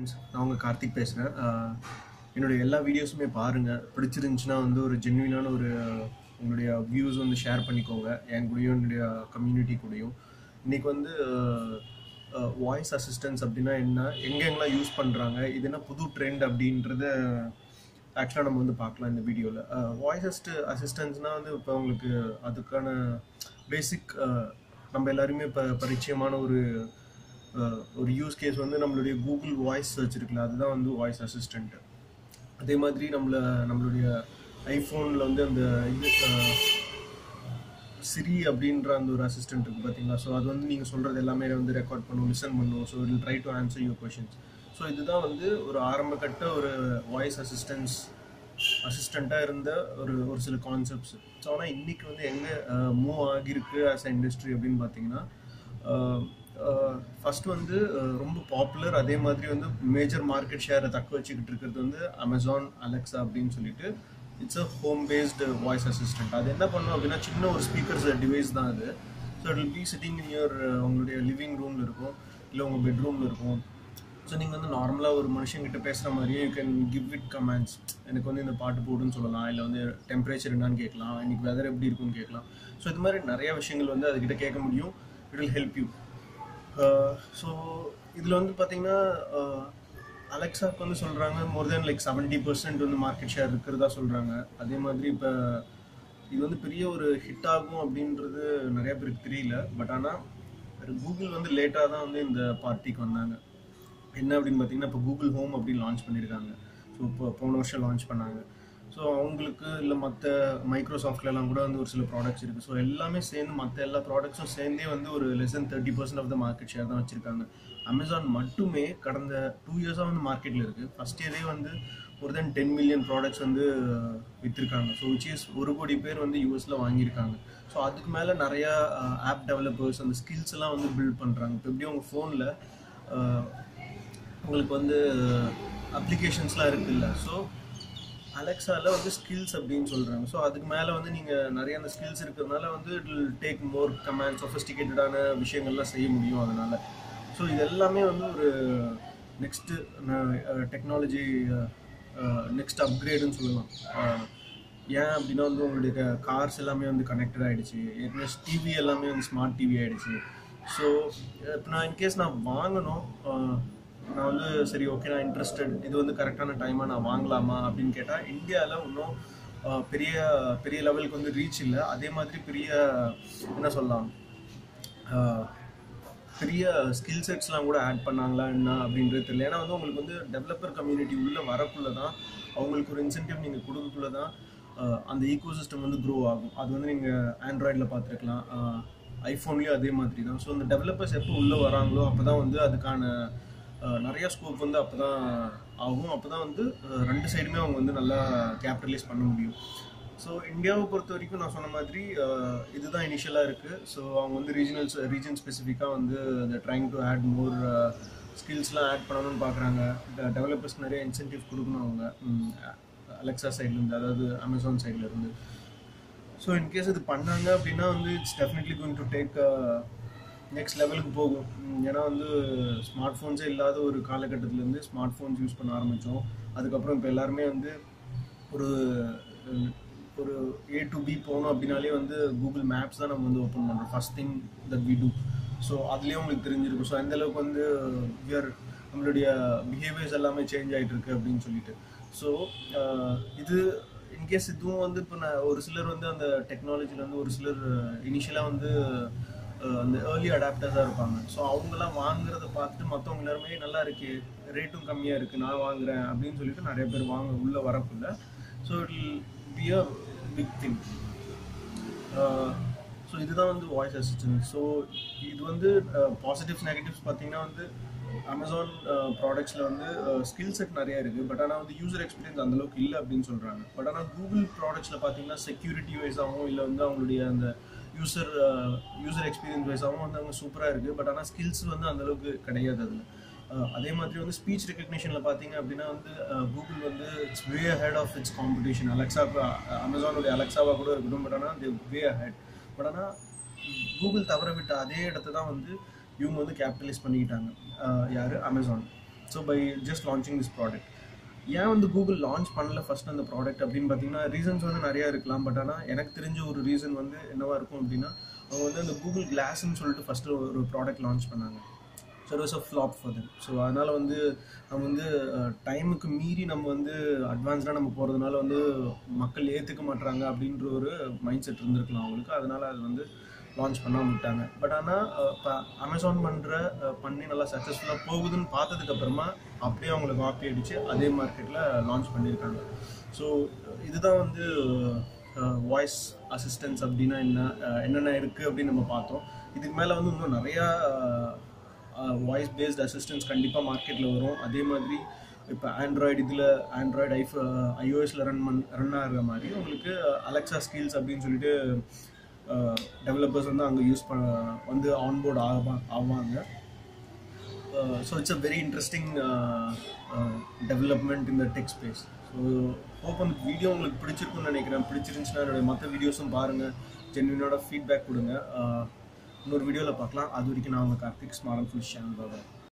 friends நான் உங்கள் கார்த்திக் பேசுகிறேன் என்னுடைய எல்லா வீடியோஸுமே பாருங்கள் பிடிச்சிருந்துச்சுன்னா வந்து ஒரு ஜென்வினான ஒரு உங்களுடைய வியூஸ் வந்து ஷேர் பண்ணிக்கோங்க என் கூடயும் என்னுடைய கம்யூனிட்டி கூடயும் இன்றைக்கி வந்து வாய்ஸ் அசிஸ்டன்ஸ் அப்படின்னா என்ன எங்கெங்கெல்லாம் யூஸ் பண்ணுறாங்க இது என்ன புது ட்ரெண்ட் அப்படின்றத ஆக்சுவலாக நம்ம வந்து பார்க்கலாம் இந்த வீடியோவில் வாய்ஸ் அசிஸ்ட் அசிஸ்டன்ஸ்னால் வந்து இப்போ உங்களுக்கு அதுக்கான பேசிக் நம்ம எல்லாருமே இப்போ பரிச்சயமான ஒரு அஹ், ஒரு யூஸ் கேஸ் வந்து நம்மளுடைய கூகுள் வாய்ஸ் சர்ச் இருக்குல்ல அதுதான் வந்து வாய்ஸ் அசிஸ்டண்ட் அதே மாதிரி நம்மள நம்மளுடைய ஐஃபோனில் வந்து அந்த இது சிரி அப்படின்ற அந்த ஒரு அசிஸ்டன்ட் இருக்குது பார்த்தீங்களா ஸோ அது வந்து நீங்கள் சொல்கிறது எல்லாமே வந்து ரெக்கார்ட் பண்ணும் லிசன் பண்ணும் so I'll try to answer your questions so இதுதான் வந்து ஒரு ஆரம்ப கட்ட ஒரு வாய்ஸ் அசிஸ்டன்ஸ் அசிஸ்டண்ட்டாக இருந்த ஒரு ஒரு சில கான்செப்ட்ஸ் ஸோ ஆனால் இன்றைக்கி வந்து எங்கே மூவ் ஆகியிருக்கு ஆஸ் அ இண்டஸ்ட்ரி அப்படின்னு பார்த்தீங்கன்னா ஃபஸ்ட்டு வந்து அஹ், ரொம்ப பாப்புலர் அதே மாதிரி வந்து மேஜர் மார்க்கெட் ஷேரை தக்க வச்சுக்கிட்டு இருக்கிறது வந்து அமேசான் அலெக்ஸா அப்படின்னு சொல்லிட்டு it's a home based voice assistant அது என்ன பண்ணும் அப்படின்னா சின்ன ஒரு ஸ்பீக்கர்ஸ் டிவைஸ் தான் அது so it will be sitting in your உங்களுடைய லிவிங் ரூமில் இருக்கும் இல்லை உங்கள் பெட்ரூமில் இருக்கும் ஸோ நீங்கள் வந்து நார்மலாக ஒரு மனுஷங்கிட்ட பேசுகிற மாதிரியே you can give it commands எனக்கு வந்து இந்த பாட்டு போடுன்னு சொல்லலாம் இல்லை வந்து டெம்பரேச்சர் என்னன்னு கேட்கலாம் இன்னைக்கு வெதர் எப்படி இருக்குன்னு கேட்கலாம் ஸோ இது மாதிரி நிறைய விஷயங்கள் வந்து அதுக்கிட்ட கேட்க முடியும் it will help you so இதில் வந்து பார்த்தீங்கன்னா அலெக்ஸாக்கு வந்து சொல்கிறாங்க more than like seventy percent வந்து மார்க்கெட் ஷேர் இருக்கிறதா சொல்கிறாங்க அதே மாதிரி இப்போ இது வந்து பெரிய ஒரு ஹிட் ஆகும் அப்படின்றது நிறைய பேருக்கு தெரியல பட் ஆனால் கூகுள் வந்து லேட்டாக தான் வந்து இந்த பார்ட்டிக்கு வந்தாங்க என்ன அப்படின்னு பார்த்தீங்கன்னா இப்போ கூகுள் ஹோம் அப்படின்னு லான்ச் பண்ணியிருக்காங்க ஸோ இப்போ போன வருஷம் லான்ச் பண்ணாங்க ஸோ அவங்களுக்கு இல்லை மற்ற மைக்ரோசாஃப்ட்லலாம் கூட வந்து ஒரு சில ப்ராடக்ட்ஸ் இருக்குது ஸோ எல்லாமே சேர்ந்து மற்ற எல்லா ப்ராடக்ட்ஸும் சேர்ந்தே வந்து ஒரு less than thirty percent of the market share தான் வச்சுருக்காங்க அமேசான் மட்டுமே கடந்த டூ இயர்ஸாக வந்து மார்க்கெட்டில் இருக்குது ஃபஸ்ட் இயரே வந்து ஒரு தென் டென் மில்லியன் ப்ராடக்ட்ஸ் வந்து விற்றுருக்காங்க ஸோ விச் இஸ் ஒரு கோடி பேர் வந்து யூஎஸில் வாங்கியிருக்காங்க ஸோ அதுக்கு மேலே நிறையா ஆப் டெவலப்பர்ஸ் அந்த ஸ்கில்ஸ் எல்லாம் வந்து பில்ட் பண்ணுறாங்க இப்போ எப்படி உங்கள் ஃபோனில் உங்களுக்கு வந்து அப்ளிகேஷன்ஸ்லாம் இருக்குல்ல ஸோ அலெக்ஸாவில் வந்து ஸ்கில்ஸ் அப்படின்னு சொல்கிறாங்க ஸோ அதுக்கு மேலே வந்து நீங்கள் நிறைய அந்த ஸ்கில்ஸ் இருக்கிறதுனால வந்து it will take more command சொஃபிஸ்டிகேட்டடான விஷயங்கள்லாம் செய்ய முடியும் அதனால் ஸோ இது எல்லாமே வந்து ஒரு நெக்ஸ்ட்டு டெக்னாலஜி நெக்ஸ்ட் அப்கிரேடுன்னு சொல்லலாம் அஹ், ஏன் அப்படின்னா வந்து உங்களுடைய கார்ஸ் எல்லாமே வந்து கனெக்டட் ஆகிடுச்சு ஏற்கனவே டிவி எல்லாமே வந்து ஸ்மார்ட் டிவி ஆகிடுச்சு ஸோ இப்போ நான் இன்கேஸ் நான் வாங்கணும் அஹ், நான் வந்து சரி ஓகே நான் இன்ட்ரெஸ்டட் இது வந்து கரெக்டான டைமாக நான் வாங்கலாமா அப்படின்னு கேட்டால் இந்தியாவில் இன்னும் அஹ், பெரிய பெரிய லெவலுக்கு வந்து ரீச் இல்லை அதே மாதிரி பெரிய என்ன சொல்லலாம் அஹ், பெரிய ஸ்கில் செட்ஸ்லாம் கூட ஆட் பண்ணாங்களா என்ன அப்படின்றது தெரியல ஏன்னா வந்து உங்களுக்கு வந்து டெவலப்பர் கம்யூனிட்டி உள்ளே வரக்குள்ள தான் அவங்களுக்கு ஒரு இன்சென்டிவ் நீங்கள் கொடுக்கக்குள்ள தான் அஹ், அந்த ஈகோ சிஸ்டம் வந்து க்ரோ ஆகும் அது வந்து நீங்கள் ஆண்ட்ராய்டில் பார்த்துருக்கலாம் ஐஃபோன்லேயும் அதே மாதிரி தான் ஸோ இந்த டெவலப்பர்ஸ் எப்போ உள்ளே வராங்களோ அப்போ தான் வந்து அதுக்கான அஹ், நிறைய ஸ்கோப் வந்து அப்போ தான் ஆகும் அப்போ தான் வந்து அஹ், ரெண்டு சைடுமே அவங்க வந்து நல்லா கேபிட்டலைஸ் பண்ண முடியும் ஸோ இந்தியாவை பொறுத்த வரைக்கும் நான் சொன்ன மாதிரி அஹ், இதுதான் இனிஷியலாக இருக்குது ஸோ அவங்க வந்து ரீஜனல்ஸ் ரீஜன் ஸ்பெசிஃபிக்காக வந்து இந்த ட்ரைங் டு ஆட் மோர் ஸ்கில்ஸ்லாம் ஆட் பண்ணணும்னு பார்க்குறாங்க டெவலப்பர்ஸ்க்கு நிறைய இன்சென்டிவ் கொடுக்கணும் அவங்க அலெக்ஸா சைட்லேருந்து அதாவது அமேசான் சைட்லேருந்து ஸோ இன்கேஸ் இது பண்ணாங்க அப்படின்னா வந்து it's definitely going to take next லெவலுக்கு போகும் உம், ஏன்னா வந்து ஸ்மார்ட் ஃபோன்ஸே இல்லாத ஒரு காலகட்டத்திலேருந்து ஸ்மார்ட் ஃபோன்ஸ் யூஸ் பண்ண ஆரம்பித்தோம் அதுக்கப்புறம் இப்போ எல்லாருமே வந்து ஒரு அஹ், ஒரு ஏ டு பி போகணும் அப்படின்னாலே வந்து கூகுள் மேப்ஸ் தான் நம்ம வந்து ஓப்பன் பண்ணுறோம் first thing that we do so அதுலேயும் உங்களுக்கு தெரிஞ்சிருக்கும் ஸோ அந்த அளவுக்கு வந்து வியர் நம்மளுடைய பிஹேவியர்ஸ் எல்லாமே சேஞ்ச் ஆகிட்டு இருக்கு அப்படின்னு சொல்லிட்டு ஸோ இது இன்கேஸ் இதுவும் வந்து இப்போ நான் ஒரு சிலர் வந்து அந்த டெக்னாலஜியில் வந்து ஒரு சிலர் இனிஷியலாக வந்து அஹ், அந்த ஏர்லி அடாப்டர்ஸாக இருப்பாங்க ஸோ அவங்கெல்லாம் வாங்குறத பார்த்துட்டு மற்றவங்க எல்லாருமே நல்லா இருக்கு ரேட்டும் கம்மியாக இருக்குது நான் வாங்குறேன் அப்படின்னு சொல்லிட்டு நிறைய பேர் வாங்க உள்ளே வரக்குள்ள so it will be a big thing so இதுதான் வந்து வாய்ஸ் அசிஸ்டன்ட் ஸோ இது வந்து பாசிட்டிவ்ஸ் நெகட்டிவ்ஸ் பார்த்தீங்கன்னா வந்து அமேசான் ப்ராடக்ட்ஸில் வந்து ஸ்கில் செட் நிறைய இருக்குது பட் ஆனால் வந்து யூசர் எக்ஸ்பீரியன்ஸ் அந்தளவுக்கு இல்லை அப்படின்னு சொல்கிறாங்க பட் ஆனால் கூகுள் ப்ராடக்ட்ஸில் பார்த்தீங்கன்னா செக்யூரிட்டி வைஸாகவும் இல்லை வந்து அவங்களுடைய அந்த யூசர் யூசர் எக்ஸ்பீரியன்ஸ் வைஸாகவும் வந்து அவங்க சூப்பராக இருக்குது பட் ஆனால் ஸ்கில்ஸ் வந்து அந்தளவுக்கு கிடையாது அதில் அஹ் அதே மாதிரி வந்து ஸ்பீச் ரெக்கக்னிஷனில் பார்த்தீங்க அப்படின்னா வந்து கூகுள் வந்து it's way head of its competition Alexa அமேசானுடைய அலெக்ஸாவாக கூட இருக்கட்டும் பட் ஆனால் தி வே ஹெட் பட் ஆனால் கூகுள் தவற விட்ட அதே இடத்த தான் வந்து இவங்க வந்து கேபிட்டலைஸ் பண்ணிக்கிட்டாங்க அஹ் யாரு Amazon so by just launching this product ஏன் வந்து கூகுள் லான்ச் பண்ணல ஃபர்ஸ்ட் அந்த ப்ராடக்ட் அப்படின்னு பார்த்தீங்கன்னா ரீசன்ஸ் வந்து நிறையா இருக்கலாம் பட் ஆனால் எனக்கு தெரிஞ்ச ஒரு ரீசன் வந்து என்னவா இருக்கும் அப்படின்னா அவங்க வந்து அந்த கூகுள் கிளாஸ்ன்னு சொல்லிட்டு ஃபஸ்ட்டு ஒரு ப்ராடக்ட் லான்ச் பண்ணாங்க so it was a flop for them so அதனால் வந்து நம்ம வந்து டைமுக்கு மீறி நம்ம வந்து அட்வான்ஸ்டாக நம்ம போகிறதுனால வந்து மக்கள் ஏற்றுக்க மாட்றாங்க அப்படின்ற ஒரு மைண்ட் செட் இருந்திருக்கலாம் அவங்களுக்கு அதனால் அது வந்து லான்ச் பண்ணாம விட்டாங்க பட் ஆனால் இப்போ அமேசான் பண்ணுற பண்ணி நல்லா சக்ஸஸ்ஃபுல்லாக போகுதுன்னு பார்த்ததுக்கு அப்புறமா அப்படியே அவங்களுக்கு காப்பி அடித்து அதே மார்க்கெட்டில் லான்ச் பண்ணியிருக்காங்க ஸோ இதுதான் வந்து வாய்ஸ் அசிஸ்டன்ஸ் அப்படின்னா என்ன அஹ் என்னென்ன இருக்குது அப்படின்னு நம்ம பார்த்தோம் இதுக்கு மேலே வந்து இன்னும் நிறையா வாய்ஸ் பேஸ்ட் அசிஸ்டன்ஸ் கண்டிப்பாக மார்க்கெட்டில் வரும் அதே மாதிரி இப்போ ஆண்ட்ராய்டு இதில் ஆண்ட்ராய்டு ஐஃப் ஐஓஎஸில் ரன் பண் ரன் ஆகிற மாதிரி உங்களுக்கு அலெக்சா ஸ்கில்ஸ் அப்படின்னு சொல்லிட்டு டெவலப்பர்ஸ் வந்து அங்கே யூஸ் பண்ண வந்து ஆன்போர்ட் ஆவா ஆவாங்க so it's a very interesting development இந்த டெக் ஸ்பேஸ் ஸோ ஹோப் அந்த வீடியோ உங்களுக்கு பிடிச்சிருக்குன்னு நினைக்கிறேன் பிடிச்சிருந்துச்சுன்னா என்னோட மற்ற வீடியோஸும் பாருங்கள் ஜென்வினோட ஃபீட்பேக் கொடுங்க Uh, இன்னொரு வீடியோவில் பார்க்கலாம் அது வரைக்கும் நான் உங்கள் கார்த்திக் ஸ்மாரன் ஃபுல் சேனல் பாபா